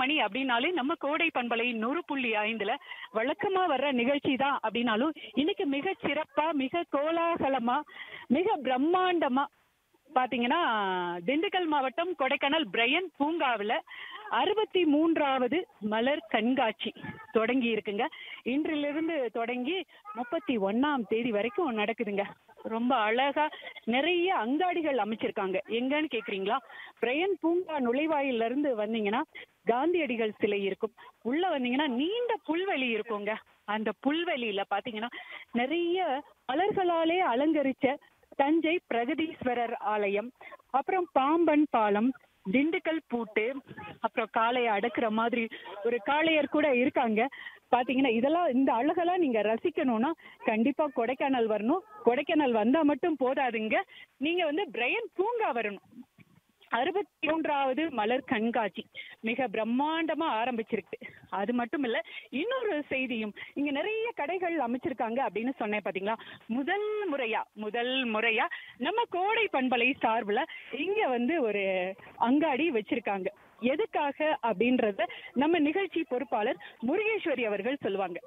மணி அப்படின்னாலே நம்ம கோடை பண்பலை நூறு புள்ளி ஐந்துல வழக்கமா வர்ற நிகழ்ச்சி தான் அப்படின்னாலும் இன்னைக்கு மிக சிறப்பா மிக கோலாகலமா மிக பிரம்மாண்டமா பாத்தீங்கன்னா திண்டுக்கல் மாவட்டம் கொடைக்கானல் பிரையன் பூங்காவுல அறுபத்தி மூன்றாவது மலர் கண்காட்சி தொடங்கி இருக்குங்க இன்றிலிருந்து தொடங்கி முப்பத்தி ஒன்னாம் தேதி வரைக்கும் நடக்குதுங்க ரொம்ப அழகா நிறைய அங்காடிகள் அமைச்சிருக்காங்க எங்கன்னு கேக்குறீங்களா பிரையன் பூங்கா நுழைவாயில இருந்து வந்தீங்கன்னா காந்தியடிகள் சிலை இருக்கும் உள்ள வந்தீங்கன்னா நீண்ட புல்வெளி இருக்குங்க அந்த புல்வெளியில பாத்தீங்கன்னா நிறைய மலர்களாலே அலங்கரிச்ச தஞ்சை பிரகதீஸ்வரர் ஆலயம் அப்புறம் பாம்பன் பாலம் திண்டுக்கல் பூட்டு அப்புறம் காளையை அடக்குற மாதிரி ஒரு காளையர் கூட இருக்காங்க பாத்தீங்கன்னா இதெல்லாம் இந்த அழகெல்லாம் நீங்க ரசிக்கணும்னா கண்டிப்பா கொடைக்கானல் வரணும் கொடைக்கானல் வந்தா மட்டும் போதாதுங்க நீங்க வந்து பிரையன் பூங்கா வரணும் அறுபத்தி மூன்றாவது மலர் கண்காட்சி மிக பிரம்மாண்டமா ஆரம்பிச்சிருக்கு அது மட்டும் இல்ல இன்னொரு செய்தியும் இங்க நிறைய கடைகள் அமைச்சிருக்காங்க அப்படின்னு சொன்னேன் பாத்தீங்களா முதல் முறையா முதல் முறையா நம்ம கோடை பண்பலை சார்புல இங்க வந்து ஒரு அங்காடி வச்சிருக்காங்க எதுக்காக அப்படின்றத நம்ம நிகழ்ச்சி பொறுப்பாளர் முருகேஸ்வரி அவர்கள் சொல்லுவாங்க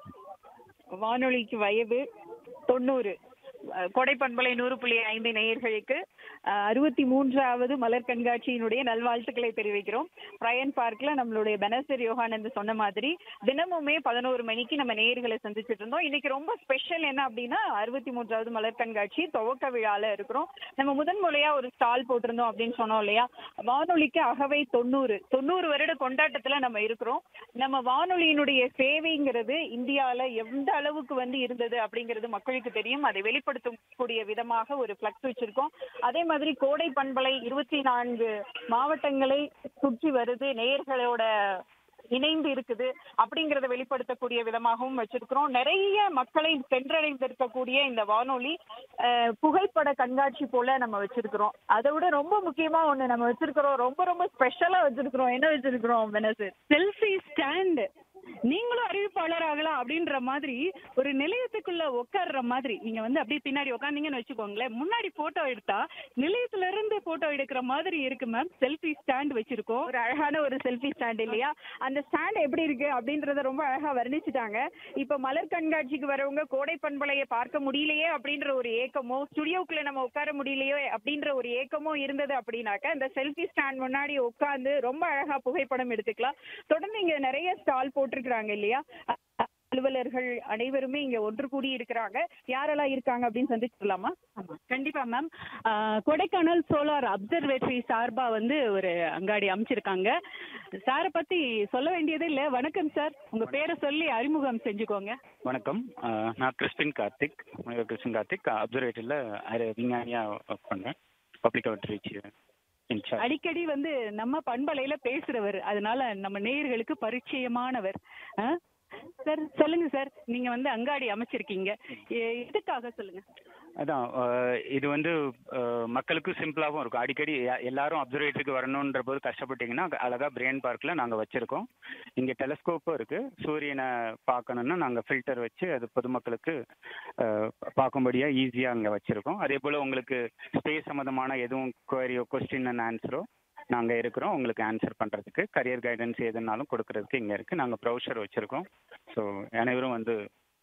வானொலிக்கு வயது தொண்ணூறு அஹ், கொடை பண்பலை நூறு புள்ளி ஐந்து நேயர்களுக்கு அஹ், அறுபத்தி மூன்றாவது மலர் கண்காட்சியினுடைய நல்வாழ்த்துக்களை தெரிவிக்கிறோம் பிரயன் பார்க்ல நம்மளுடைய பெனசர் யோகானந்த் சொன்ன மாதிரி தினமுமே பதினோரு மணிக்கு நம்ம நேயர்களை சந்திச்சுட்டு இருந்தோம் இன்னைக்கு ரொம்ப ஸ்பெஷல் என்ன அப்படின்னா அறுபத்தி மூன்றாவது மலர் கண்காட்சி துவக்க விழால இருக்கிறோம் நம்ம முதன் முறையா ஒரு ஸ்டால் போட்டிருந்தோம் அப்படின்னு சொன்னோம் இல்லையா வானொலிக்கு அகவை தொண்ணூறு தொண்ணூறு வருட கொண்டாட்டத்துல நம்ம இருக்கிறோம் நம்ம வானொலியினுடைய சேவைங்கிறது இந்தியால எந்த அளவுக்கு வந்து இருந்தது அப்படிங்கிறது மக்களுக்கு தெரியும் அதை வெளிப்படுத்தக்கூடிய விதமாக ஒரு பிளக்ஸ் வச்சிருக்கோம் அதே மாதிரி கோடை பண்பலை இருபத்தி நான்கு மாவட்டங்களை சுற்றி வருது நேயர்களோட இணைந்து இருக்குது அப்படிங்கறத வெளிப்படுத்தக்கூடிய விதமாகவும் வச்சிருக்கிறோம் நிறைய மக்களை சென்றடைந்திருக்கக்கூடிய இந்த வானொலி அஹ், புகைப்பட கண்காட்சி போல நம்ம வச்சிருக்கிறோம் அதை விட ரொம்ப முக்கியமா ஒண்ணு நம்ம வச்சிருக்கிறோம் ரொம்ப ரொம்ப ஸ்பெஷலா வச்சிருக்கிறோம் என்ன வச்சிருக்கிறோம் பெனசர் செல்ஃபி ஸ்டாண்ட் நீங்களும் அறிவிப்பாளர் ஆகலாம் அப்படின்ற மாதிரி ஒரு நிலையத்துக்குள்ள உட்கார்ற மாதிரி நீங்க வந்து அப்படியே பின்னாடி உட்காந்தீங்கன்னு வச்சுக்கோங்களேன் முன்னாடி போட்டோ எடுத்தா நிலையத்துல இருந்து போட்டோ எடுக்கிற மாதிரி இருக்கு மேம் செல்ஃபி ஸ்டாண்ட் வச்சிருக்கோம் ஒரு அழகான ஒரு செல்ஃபி ஸ்டாண்ட் இல்லையா அந்த ஸ்டாண்ட் எப்படி இருக்கு அப்படின்றத ரொம்ப அழகா வர்ணிச்சுட்டாங்க இப்ப மலர் கண்காட்சிக்கு வரவங்க கோடை பண்பலையை பார்க்க முடியலையே அப்படின்ற ஒரு ஏக்கமோ ஸ்டுடியோக்குள்ள நம்ம உட்கார முடியலையோ அப்படின்ற ஒரு ஏக்கமோ இருந்தது அப்படின்னாக்க இந்த செல்ஃபி ஸ்டாண்ட் முன்னாடி உட்கார்ந்து ரொம்ப அழகா புகைப்படம் எடுத்துக்கலாம் தொடர்ந்து இங்க நிறைய ஸ்டால் போட்டிருக்கிறாங்க இல்லையா அலுவலர்கள் அனைவருமே இங்க ஒன்று கூடி இருக்கிறாங்க யாரெல்லாம் இருக்காங்க அப்படின்னு சந்திச்சிடலாமா ஆமா கண்டிப்பா மேம் கொடைக்கானல் சோலார் அப்சர்வேட்டரி சார்பா வந்து ஒரு அங்காடி அமைச்சிருக்காங்க சாரை பத்தி சொல்ல வேண்டியதே இல்ல வணக்கம் சார் உங்க பேரை சொல்லி அறிமுகம் செஞ்சுக்கோங்க வணக்கம் அஹ் நான் கிறிஸ்டின் கார்த்திக் மனிதர் கிறிஸ்டின் கார்த்திக் அப்சர்வேட்டரியில் விஞ்ஞானியாக ஒர்க் பண்ணுறேன் பப்ளிக் அவுட்ரீச் இன்சார்ஜ் அடிக்கடி வந்து நம்ம பண்பலையில பேசுறவர் அதனால நம்ம நேயர்களுக்கு பரிச்சயமானவர் ஆ? சார் சொல்லுங்க சார் நீங்க வந்து அங்காடி அமைச்சிருக்கீங்க எ- எதுக்காக சொல்லுங்க அதான் அஹ் இது வந்து அஹ் மக்களுக்கும் சிம்பிளாகவும் இருக்கும் அடிக்கடி யா- எல்லாரும் அப்சர்வேட்டரிக்கு வரணுன்ற போது கஷ்டப்பட்டீங்கன்னா அழகாக பிரெயின் பார்க்கில் நாங்கள் வச்சுருக்கோம் இங்கே டெலஸ்கோப்பும் இருக்குது சூரியனை பார்க்கணுன்னா நாங்கள் ஃபில்டர் வச்சு அது பொதுமக்களுக்கு அஹ், பார்க்கும்படியாக ஈஸியாக அங்கே வச்சுருக்கோம் அதே போல் உங்களுக்கு ஸ்பேஸ் சம்மந்தமான எதுவும் குவரியோ கொஸ்டின் அண்ட் ஆன்சரோ நாங்கள் இருக்கிறோம் உங்களுக்கு ஆன்சர் பண்ணுறதுக்கு கரியர் கைடன்ஸ் எதுனாலும் கொடுக்கறதுக்கு இங்கே இருக்குது நாங்கள் ப்ரௌசர் வச்சுருக்கோம் ஸோ அனைவரும் வந்து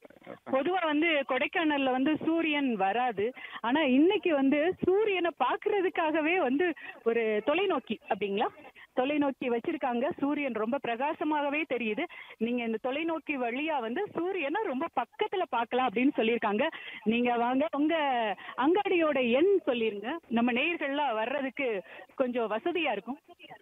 பொதுவா வந்து கொடைக்கானல்ல வந்து சூரியன் வராது ஆனா இன்னைக்கு வந்து சூரியனை பாக்குறதுக்காகவே வந்து ஒரு தொலைநோக்கி அப்படிங்களா தொலைநோக்கி வச்சிருக்காங்க சூரியன் ரொம்ப பிரகாசமாகவே தெரியுது நீங்க இந்த தொலைநோக்கி வழியா வந்து சூரியனை ரொம்ப பக்கத்துல பார்க்கலாம் அப்படின்னு சொல்லியிருக்காங்க நீங்க வாங்க உங்க அங்காடியோட எண் சொல்லிருங்க நம்ம நேயர்கள்லாம் வர்றதுக்கு கொஞ்சம் வசதியா இருக்கும்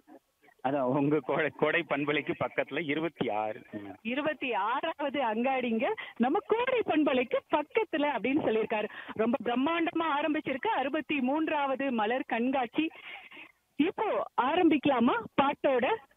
அதான் உங்க கோடை கோடை பண்பலைக்கு பக்கத்துல இருபத்தி ஆறு இருபத்தி ஆறாவது அங்காடிங்க நம்ம கோடை பண்பலைக்கு பக்கத்துல அப்படின்னு சொல்லியிருக்காரு ரொம்ப பிரம்மாண்டமா ஆரம்பிச்சிருக்கு அறுபத்தி மூன்றாவது மலர் கண்காட்சி இப்போ ஆரம்பிக்கலாமா பாட்டோட